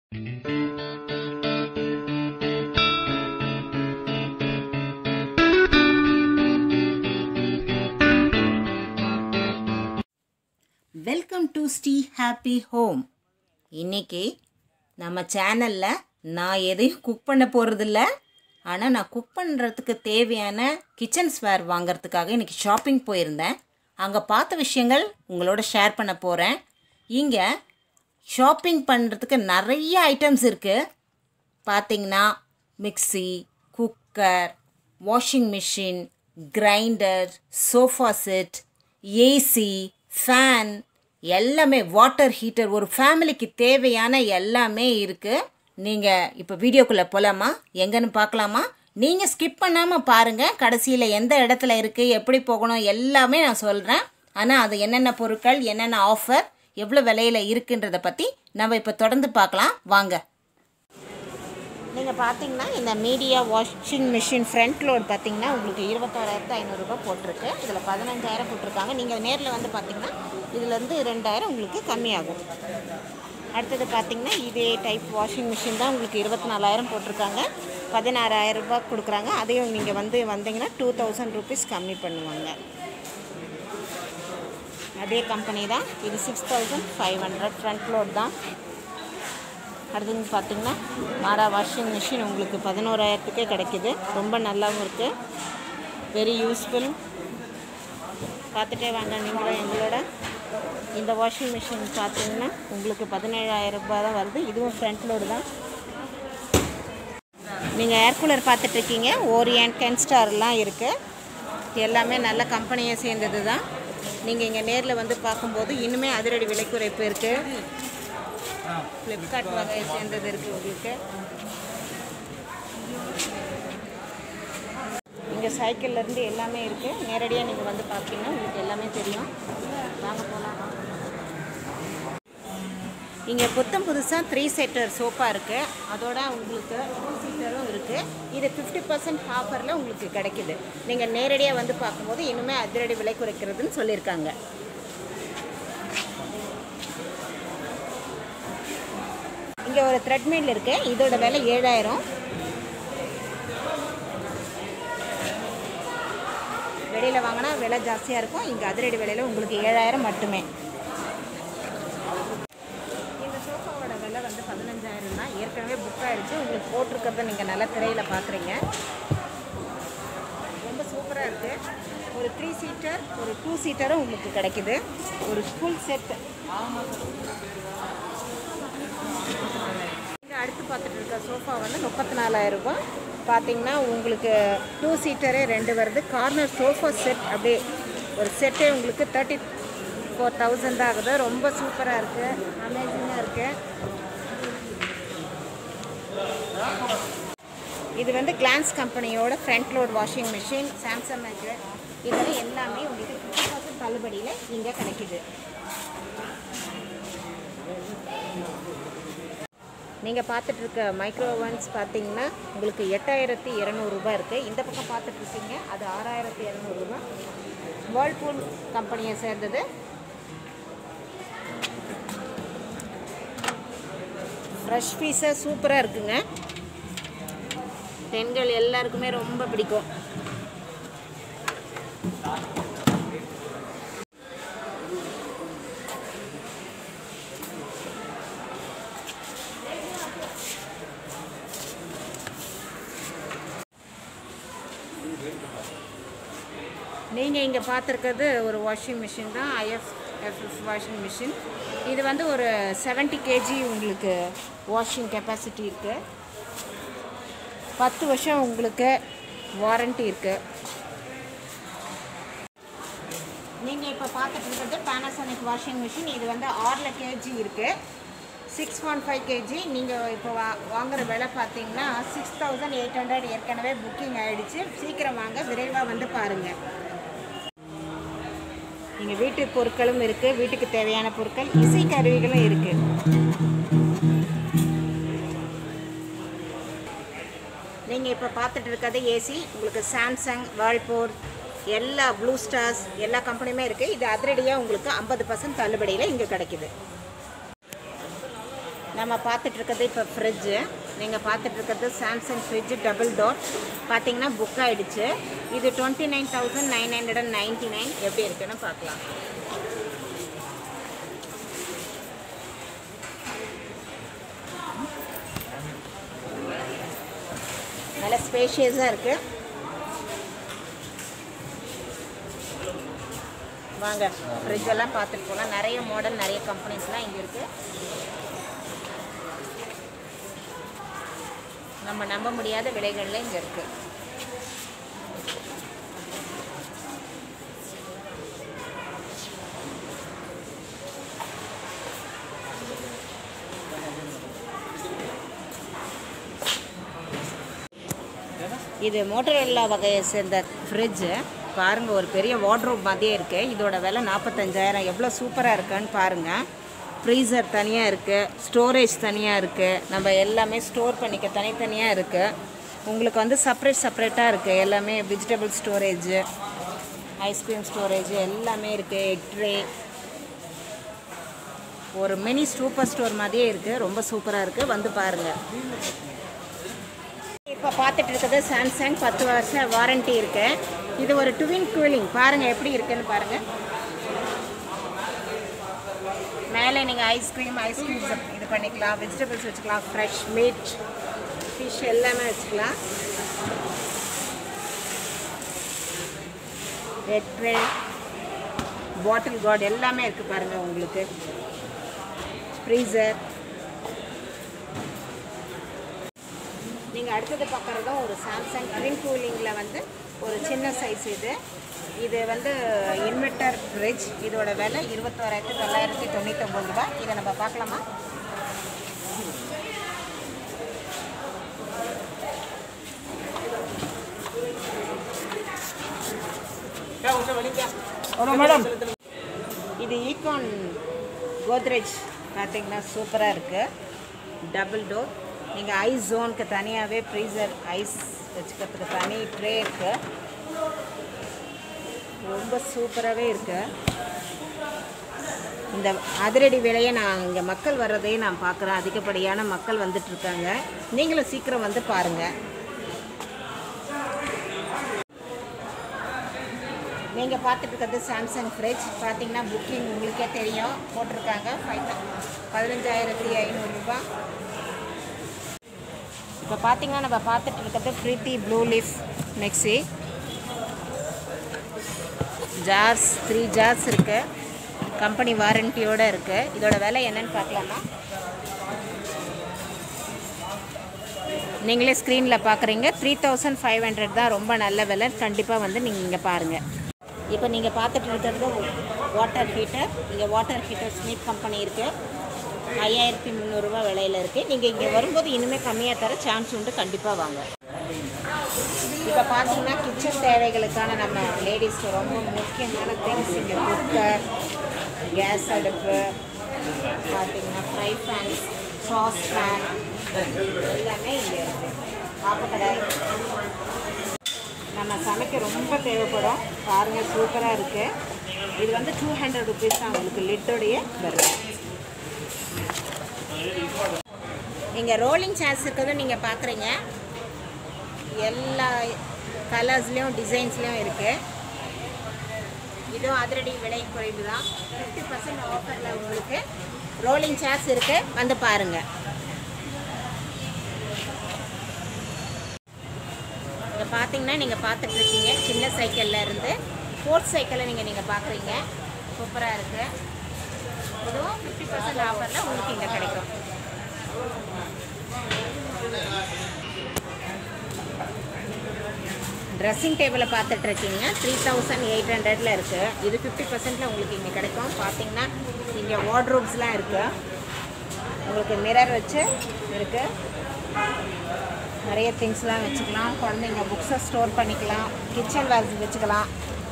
welcome to Sri happy home இன்னைக்கு நம்ம சேனலில் நான் எதையும் குக் பண்ண போகிறதில்ல ஆனால் நான் குக் பண்ணுறதுக்கு தேவையான கிச்சன் ஸ்வேர் வாங்குறதுக்காக இன்றைக்கி ஷாப்பிங் போயிருந்தேன் அங்கே பார்த்த விஷயங்கள் உங்களோட ஷேர் பண்ண போகிறேன் இங்கே ஷாப்பிங் பண்ணுறதுக்கு நிறைய ஐட்டம்ஸ் இருக்குது பார்த்தீங்கன்னா mixie cooker washing machine grinder sofa set AC fan எல்லாமே வாட்டர் ஹீட்டர் ஒரு ஃபேமிலிக்கு தேவையான எல்லாமே இருக்குது நீங்கள் இப்போ வீடியோக்குள்ளே போகலாமா எங்கன்னு பார்க்கலாமா நீங்கள் ஸ்கிப் பண்ணாமல் பாருங்கள் கடைசியில் எந்த இடத்துல இருக்குது எப்படி போகணும் எல்லாமே நான் சொல்கிறேன் ஆனால் அது என்னென்ன பொருட்கள் என்னென்ன ஆஃபர் எவ்வளோ விலையில் இருக்குன்றதை பற்றி நம்ம இப்போ தொடர்ந்து பார்க்கலாம் வாங்க நீங்கள் பார்த்தீங்கன்னா இந்த Midea washing machine front load பார்த்தீங்கன்னா உங்களுக்கு இருபத்தாறாயிரத்து ஐநூறுரூபா போட்டிருக்கு இதில் பதினஞ்சாயிரம் போட்டிருக்காங்க நீங்கள் நேரில் வந்து பார்த்தீங்கன்னா இதுலேருந்து ரெண்டாயிரம் உங்களுக்கு கம்மியாகும் அடுத்தது பார்த்தீங்கன்னா இதே டைப் வாஷிங் மிஷின் தான் உங்களுக்கு இருபத்தி நாலாயிரம் போட்டிருக்காங்க பதினாறாயிரம் ரூபாய் கொடுக்குறாங்க அதையும் நீங்கள் வந்து வந்தீங்கன்னா டூ தௌசண்ட் ருபீஸ் கம்மி பண்ணுவாங்க அதே கம்பெனி தான் இது six thousand five hundred front load தான் அடுத்தது பார்த்தீங்கன்னா மாரா வாஷிங் மிஷின் உங்களுக்கு பதினோராயிரத்துக்கே கிடைக்கிது ரொம்ப நல்லாவும் இருக்குது வெரி யூஸ்ஃபுல் பார்த்துட்டே வாங்க நீங்களும் எங்களோட இந்த வாஷிங் மிஷின் பார்த்தீங்கன்னா உங்களுக்கு பதினேழாயிரம் ரூபாய் தான் வருது இதுவும் ஃப்ரண்ட் லோடு தான் நீங்கள் ஏர் கூலர் பார்த்துட்ருக்கீங்க ஓரியன்ட் கென்ஸ்டார்லாம் இருக்குது எல்லாமே நல்ல கம்பெனியை சேர்ந்தது தான் நீங்கள் இங்கே நேரில் வந்து பார்க்கும்போது இன்னுமே அதிரடி விலை குறைப்பு இருக்குது ஃப்ளிப்கார்ட் வகையை சேர்ந்தது இருக்குது உங்களுக்கு இங்கே சைக்கிள்லேருந்து எல்லாமே இருக்குது நேரடியாக நீங்கள் வந்து பார்த்தீங்கன்னா உங்களுக்கு எல்லாமே தெரியும் வாங்க போகலாம் இங்கே புத்தம் புதுசாக த்ரீ சீட்டர் சோஃபா இருக்குது அதோட உங்களுக்கு டூ சீட்டரும் இருக்குது இது ஃபிஃப்டி பர்சன்ட் ஆஃபரில் உங்களுக்கு கிடைக்குது நீங்கள் நேரடியாக வந்து பார்க்கும்போது இன்னுமே அதிரடி விலை குறைக்கிறதுன்னு சொல்லியிருக்காங்க இங்கே ஒரு த்ரெட்மில் இருக்குது இதோட விலை ஏழாயிரம் வெளியில் வாங்கினா விலை ஜாஸ்தியாக இருக்கும் இங்கே அதிரடி விலையில் உங்களுக்கு ஏழாயிரம் மட்டுமே இந்த சோஃபாவோட விலை வந்து பதினஞ்சாயிரம் தான் ஏற்கனவே புக் ஆகிடுச்சு உங்களுக்கு போட்டிருக்கிறத நீங்கள் நல்லா திரையில் பார்க்குறீங்க ரொம்ப சூப்பராக இருக்குது ஒரு த்ரீ சீட்டர் ஒரு டூ சீட்டரும் உங்களுக்கு கிடைக்குது ஒரு ஃபுல் செட் இங்கே அடுத்து பார்த்துட்டு இருக்க சோஃபா வந்து முப்பத்தி நாலாயிரம் ரூபாய் பார்த்தீங்கன்னா உங்களுக்கு டூ சீட்டரே ரெண்டு வருது கார்னர் சோஃபா செட் அப்படியே ஒரு செட்டே உங்களுக்கு தேர்ட்டி ஃபோர் தௌசண்ட் தான் ஆகுது ரொம்ப சூப்பராக இருக்குது அமேசிங்காக இருக்குது இது வந்து கிளான்ஸ் கம்பெனியோட front load washing machine Samsung இதெல்லாம் எல்லாமே உங்களுக்கு ஃபிஃப்டி பர்சன்ட் தள்ளுபடியில் இங்கே கிடைக்குது நீங்கள் பார்த்துட்டு இருக்க மைக்ரோவன்ஸ் பார்த்தீங்கன்னா உங்களுக்கு எட்டாயிரத்தி இரநூறுபா இருக்குது இந்த பக்கம் பார்த்துட்டு இருக்கீங்க அது ஆறாயிரத்தி இரநூறுபா வேர்ல்பூல் கம்பெனியை சேர்ந்தது ஃப்ரெஷ் பீஸாக சூப்பராக இருக்குங்க பெண்கள் எல்லாருக்குமே ரொம்ப பிடிக்கும் நீங்கள் இங்கே பார்த்துருக்கிறது ஒரு வாஷிங் மிஷின் தான் ஐஎஃப் எஃப்எஃப் வாஷிங் மிஷின் இது வந்து ஒரு செவன்ட்டி கேஜி உங்களுக்கு வாஷிங் கெப்பாசிட்டி இருக்குது பத்து வருஷம் உங்களுக்கு வாரண்ட்டி இருக்குது நீங்கள் இப்போ பார்த்துட்டு இருக்கிறது பேனாசோனிக் வாஷிங் மிஷின் இது வந்து ஆறில் கேஜி இருக்குது சிக்ஸ் பாயிண்ட் ஃபைவ் கேஜி நீங்கள் இப்போ வா வாங்குகிற விலை பார்த்தீங்கன்னா சிக்ஸ் தௌசண்ட் எயிட் ஹண்ட்ரட் ஏற்கனவே புக்கிங் ஆகிடுச்சு சீக்கிரம் வாங்க விரைவாக வந்து பாருங்கள் இங்கே வீட்டு பொருட்களும் இருக்குது வீட்டுக்கு தேவையான பொருட்கள் இசை கருவிகளும் இருக்குது நீங்கள் இப்போ பார்த்துட்டு இருக்கிறது ஏசி உங்களுக்கு சாம்சங் வேர்ல்பூர் எல்லா ப்ளூ ஸ்டார்ஸ் எல்லா கம்பெனியுமே இருக்குது இது அதிரடியாக உங்களுக்கு ஐம்பது பர்சன்ட் தள்ளுபடியில் இங்கே கிடைக்குது நம்ம பார்த்துட்டு இருக்கிறது இப்போ ஃப்ரிட்ஜு நீங்கள் பார்த்துட்டு இருக்கிறது சாம்சங் ஃப்ரிட்ஜ் டபுள் டோர் பார்த்தீங்கன்னா புக் ஆகிடுச்சு இது twenty nine thousand nine hundred and ninety nine எப்படி இருக்குன்னு பார்க்கலாம் நல்ல ஸ்பேஷியஸாக இருக்குது வாங்க ஃப்ரிட்ஜ் எல்லாம் பார்த்துட்டு போகலாம் நிறைய மாடல் நிறைய கம்பெனிஸ்லாம் இங்கே இருக்குது நம்ம நம்ப முடியாத விலைகளில் இங்கே இருக்குது இது மோட்டரோலா வகையை சேர்ந்த ஃப்ரிட்ஜு பாருங்கள் ஒரு பெரிய வார்ட்ரோப் மாதிரியே இருக்குது இதோட விலை நாற்பத்தஞ்சாயிரம் எவ்வளோ சூப்பராக இருக்குன்னு பாருங்கள் ஃப்ரீசர் தனியாக இருக்குது ஸ்டோரேஜ் தனியாக இருக்குது நம்ம எல்லாமே ஸ்டோர் பண்ணிக்க தனித்தனியாக இருக்குது உங்களுக்கு வந்து செப்பரேட் செப்பரேட்டாக இருக்குது எல்லாமே வெஜிடபிள் ஸ்டோரேஜு ஐஸ்கிரீம் ஸ்டோரேஜ் எல்லாமே இருக்குது எக் ட்ரே ஒரு மினி சூப்பர் ஸ்டோர் மாதிரியே இருக்குது ரொம்ப சூப்பராக இருக்குது வந்து பாருங்கள் இப்போ பார்த்துட்டு இருக்கிறது சாம்சங் பத்து வருஷம் வாரண்டி இருக்கு இது ஒரு டுவின் கூலிங் பாருங்கள் எப்படி இருக்குன்னு பாருங்கள் மேலே நீங்கள் ஐஸ்கிரீம் ஐஸ்கிரீம்ஸ் இது பண்ணிக்கலாம் வெஜிடபிள்ஸ் வச்சுக்கலாம் ஃப்ரெஷ் மீட் ஃபிஷ் எல்லாமே வச்சுக்கலாம் எக் ட்ரே பாட்டில் கார்டு எல்லாமே இருக்குது பாருங்கள் உங்களுக்கு ஃப்ரீசர் நீங்கள் அடுத்தது பார்க்குறதும் ஒரு சாம்சங் ட்வின் கூலிங்கில் வந்து ஒரு சின்ன சைஸ் இது இது வந்து இன்வெர்டர் ஃப்ரிட்ஜ் இதோட விலை இருபத்தோராயிரத்தி தொள்ளாயிரத்தி தொண்ணூத்தொம்பது ரூபாய் இதை நம்ம பார்க்கலாமா மேடம் இது ஈகான் கோத்ரேஜ் பார்த்தீங்கன்னா சூப்பராக இருக்குது டபுள் டோர் நீங்கள் ஐஸ் ஜோனுக்கு தனியாகவே ஃப்ரீசர் ஐஸ் வச்சுக்கிறதுக்கு தனி ட்ரே இருக்கு ரொம்ப சூப்பராகவே இருக்கு இந்த அதிரடி விலையை நான் இங்கே மக்கள் வர்றதையும் நான் பார்க்குறேன் அதிகப்படியான மக்கள் வந்துட்டு இருக்காங்க நீங்களும் சீக்கிரம் வந்து பாருங்கள் நீங்கள் பார்த்துட்டு இருக்கிறது சாம்சங் ஃப்ரிட்ஜ் பார்த்தீங்கன்னா புக்கிங் உங்களுக்கே தெரியும் போட்டிருக்காங்க ஃபைவ் பதினஞ்சாயிரத்தி ஐநூறுரூபா இப்போ பார்த்தீங்கன்னா நம்ம பார்த்துட்டு இருக்கிறது Preethi blue leaf mixie jars three jars இருக்குது கம்பெனி வாரண்டியோடு இருக்குது இதோட விலை என்னன்னு பார்க்கலாமா நீங்களே ஸ்க்ரீனில் பார்க்குறீங்க த்ரீ தௌசண்ட் ஃபைவ் ஹண்ட்ரட் தான் ரொம்ப நல்ல விலை கண்டிப்பாக வந்து நீங்கள் இங்கே பாருங்கள் இப்போ நீங்கள் பார்த்துட்டு இருக்கிறது வாட்டர் ஹீட்டர் இங்கே வாட்டர் ஹீட்டர் ஸ்மீத் கம்பெனி இருக்குது ஐயாயிரத்தி முந்நூறுரூவா விலையில் இருக்குது நீங்கள் இங்கே வரும்போது இனிமேல் கம்மியாக தர சான்ஸ் உண்டு கண்டிப்பாக வாங்க இப்போ பார்த்தீங்கன்னா கிச்சன் தேவைகளுக்கான நம்ம லேடிஸ்க்கு ரொம்ப முக்கியமான திங்ஸ் இங்கே குக்கர் கேஸ் அடுப்பு பார்த்தீங்கன்னா ஃப்ரை பேன் சாஸ் பேன் எல்லாமே இங்கே இருக்குது ஆப்பக்கடாய் நம்ம சமைக்க ரொம்ப தேவைப்படும் பாருங்கள் சூப்பராக இருக்குது இது வந்து டூ ஹண்ட்ரட் ருபீஸ் தான் உங்களுக்கு லிட்டோடைய வருது இங்கே ரோலிங் சேர்ஸ் இருக்கிறது நீங்கள் பார்க்குறீங்க எல்லா கலர்ஸ்லேயும் டிசைன்ஸ்லேயும் இருக்குது இதுவும் அதிரடி விலை குறைவு தான் ஃபிஃப்டி பர்சன்ட் ஆஃபரில் உங்களுக்கு ரோலிங் சேர்ஸ் இருக்குது வந்து பாருங்கள் இங்கே பார்த்தீங்கன்னா நீங்கள் பார்த்துட்டு இருக்கீங்க சின்ன சைக்கிளில் இருந்து ஃபோர்த் சைக்கிளை நீங்கள் நீங்கள் பார்க்குறீங்க சூப்பராக இருக்குது இதுவும் ஃபிஃப்டி பர்சன்ட் ஆஃபரில் உங்களுக்கு இங்கே கிடைக்கும் ட்ரெஸ்ஸிங் டேபிளை பார்த்துட்டு இருக்கீங்க த்ரீ தௌசண்ட் எயிட் ஹண்ட்ரடில் இருக்குது இது ஃபிஃப்டி பர்சன்ட்டில் உங்களுக்கு இங்கே கிடைக்கும் பார்த்தீங்கன்னா இங்கே வார்ட்ரோப்ஸ்லாம் இருக்குது உங்களுக்கு மிரர் வச்சு இருக்குது நிறைய திங்ஸ்லாம் வச்சுக்கலாம் குழந்தைங்க புக்ஸை ஸ்டோர் பண்ணிக்கலாம் கிச்சன் வேர்ஸ் வச்சுக்கலாம்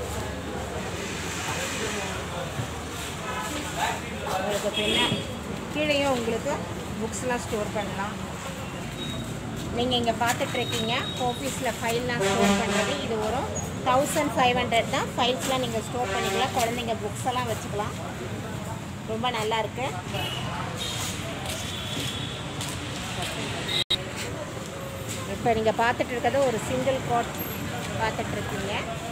உங்களுக்கு பின்ன கீழேயும் உங்களுக்கு புக்ஸ்லாம் ஸ்டோர் பண்ணலாம் நீங்கள் இங்கே பார்த்துட்ருக்கீங்க ஆஃபீஸில் ஃபைல்லாம் ஸ்டோர் பண்ணுறது இது ஒரு தௌசண்ட் ஃபைவ் ஹண்ட்ரட் தான் ஃபைல்ஸ்லாம் நீங்கள் ஸ்டோர் பண்ணிக்கலாம் குழந்தைங்க புக்ஸ் எல்லாம் வச்சுக்கலாம் ரொம்ப நல்லா இருக்கு இப்போ நீங்கள் பார்த்துட்டு இருக்கிறது ஒரு சிங்கிள் கோட் பார்த்துட்ருக்கீங்க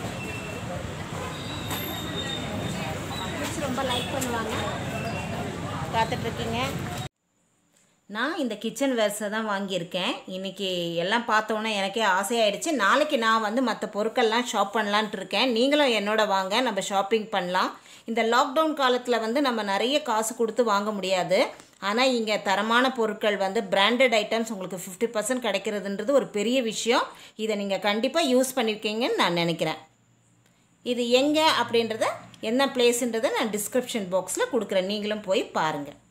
கிட்ஸ் ரொம்ப லைக் பண்ணுவாங்க பார்த்துட்ருக்கீங்க நான் இந்த கிச்சன் வேர்ஸை தான் வாங்கியிருக்கேன் இன்றைக்கி எல்லாம் பார்த்தோன்னே எனக்கே ஆசையாயிடுச்சு நாளைக்கு நான் வந்து மற்ற பொருட்கள்லாம் ஷாப் பண்ணலான்ட்டு இருக்கேன் நீங்களும் என்னோட வாங்க நம்ம ஷாப்பிங் பண்ணலாம் இந்த லாக்டவுன் காலத்தில் வந்து நம்ம நிறைய காசு கொடுத்து வாங்க முடியாது ஆனால் இங்கே தரமான பொருட்கள் வந்து பிராண்டட் ஐட்டம்ஸ் உங்களுக்கு ஃபிஃப்டி பர்சன்ட் கிடைக்கிறதுன்றது ஒரு பெரிய விஷயம் இதை நீங்கள் கண்டிப்பாக யூஸ் பண்ணியிருக்கீங்கன்னு நான் நினைக்கிறேன் இது எங்கே அப்படின்றத என்ன பிளேஸுன்றதை நான் டிஸ்கிரிப்ஷன் பாக்ஸில் கொடுக்குறேன் நீங்களும் போய் பாருங்கள்